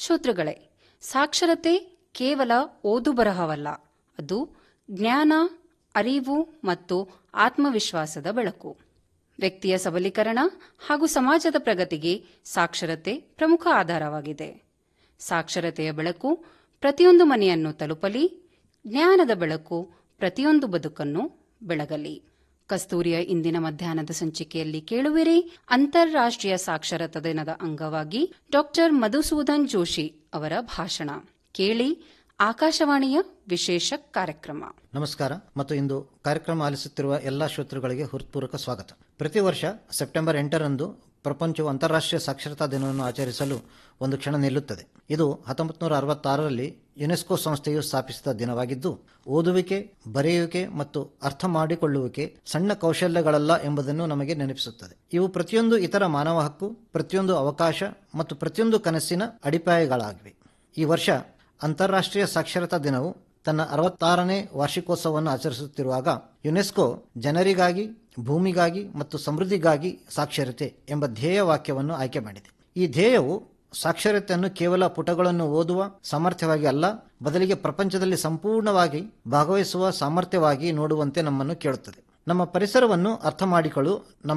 ಶ್ರೋತೃಗಳೇ ಸಾಕ್ಷರತೆ ಕೇವಲ ಓದು ಬರಹವಲ್ಲ ಅದು ಜ್ಞಾನ ಅರಿವು ಮತ್ತು ಆತ್ಮವಿಶ್ವಾಸದ ಬೆಳಕು ವ್ಯಕ್ತಿಯ ಸಬಲೀಕರಣ ಹಾಗೂ ಸಮಾಜದ ಪ್ರಗತಿಗೆ ಸಾಕ್ಷರತೆ ಪ್ರಮುಖ ಆಧಾರವಾಗಿದೆ ಸಾಕ್ಷರತೆಯ ಬೆಳಕು ಪ್ರತಿಯೊಂದು ಮನೆಯನ್ನು ತಲುಪಲಿ ಜ್ಞಾನದ ಬೆಳಕು ಪ್ರತಿಯೊಂದು ಬದುಕನ್ನು ಬೆಳಗಲಿ ಕಸ್ತೂರಿಯ ಇಂದಿನ ಮಧ್ಯಾಹ್ನದ ಸಂಚಿಕೆಯಲ್ಲಿ ಕೇಳುವಿರಿ ಅಂತಾರಾಷ್ಟ್ರೀಯ ಸಾಕ್ಷರತಾ ದಿನದ ಅಂಗವಾಗಿ ಡಾಕ್ಟರ್ ಮಧುಸೂದನ್ ಜೋಶಿ ಅವರ ಭಾಷಣ ಕೇಳಿ ಆಕಾಶವಾಣಿಯ ವಿಶೇಷ ಕಾರ್ಯಕ್ರಮ ನಮಸ್ಕಾರ ಮತ್ತು ಇಂದು ಕಾರ್ಯಕ್ರಮ ಆಲಿಸುತ್ತಿರುವ ಎಲ್ಲಾ ಶ್ರೋತೃಗಳಿಗೆ ಹೃತ್ಪೂರ್ವಕ ಸ್ವಾಗತ ಪ್ರತಿ ವರ್ಷ ಸೆಪ್ಟೆಂಬರ್ ಎಂಟರಂದು ಪ್ರಪಂಚವು ಅಂತಾರಾಷ್ಟ್ರೀಯ ಸಾಕ್ಷರತಾ ದಿನವನ್ನು ಆಚರಿಸಲು ಒಂದು ಕ್ಷಣ ನಿಲ್ಲುತ್ತದೆ ಇದು ಹತ್ತೊಂಬತ್ತು ನೂರ ಅರವತ್ತಾರರಲ್ಲಿ ಯುನೆಸ್ಕೋ ಸಂಸ್ಥೆಯು ಸ್ಥಾಪಿಸಿದ ದಿನವಾಗಿದ್ದು ಓದುವಿಕೆ ಬರೆಯುವಿಕೆ ಮತ್ತು ಅರ್ಥ ಮಾಡಿಕೊಳ್ಳುವಿಕೆ ಸಣ್ಣ ಕೌಶಲ್ಯಗಳಲ್ಲ ಎಂಬುದನ್ನು ನಮಗೆ ನೆನಪಿಸುತ್ತದೆ ಇವು ಪ್ರತಿಯೊಂದು ಇತರ ಮಾನವ ಹಕ್ಕು ಪ್ರತಿಯೊಂದು ಅವಕಾಶ ಮತ್ತು ಪ್ರತಿಯೊಂದು ಕನಸಿನ ಅಡಿಪಾಯಗಳಾಗಿವೆ ಈ ವರ್ಷ ಅಂತಾರಾಷ್ಟ್ರೀಯ ಸಾಕ್ಷರತಾ ದಿನವು ತನ್ನ ಅರವತ್ತಾರನೇ ವಾರ್ಷಿಕೋತ್ಸವವನ್ನು ಆಚರಿಸುತ್ತಿರುವಾಗ ಯುನೆಸ್ಕೋ ಜನರಿಗಾಗಿ ಭೂಮಿಗಾಗಿ ಮತ್ತು ಸಮೃದ್ಧಿಗಾಗಿ ಸಾಕ್ಷರತೆ ಎಂಬ ಧ್ಯೇಯ ವಾಕ್ಯವನ್ನು ಆಯ್ಕೆ ಮಾಡಿದೆ ಈ ಧ್ಯೇಯವು ಸಾಕ್ಷರತೆಯನ್ನು ಕೇವಲ ಪುಟಗಳನ್ನು ಓದುವ ಸಾಮರ್ಥ್ಯವಾಗಿ ಅಲ್ಲ ಬದಲಿಗೆ ಪ್ರಪಂಚದಲ್ಲಿ ಸಂಪೂರ್ಣವಾಗಿ ಭಾಗವಹಿಸುವ ಸಾಮರ್ಥ್ಯವಾಗಿ ನೋಡುವಂತೆ ನಮ್ಮನ್ನು ಕೇಳುತ್ತದೆ ನಮ್ಮ ಪರಿಸರವನ್ನು ಅರ್ಥ ಮಾಡಿಕೊಳ್ಳು ನಮ್ಮ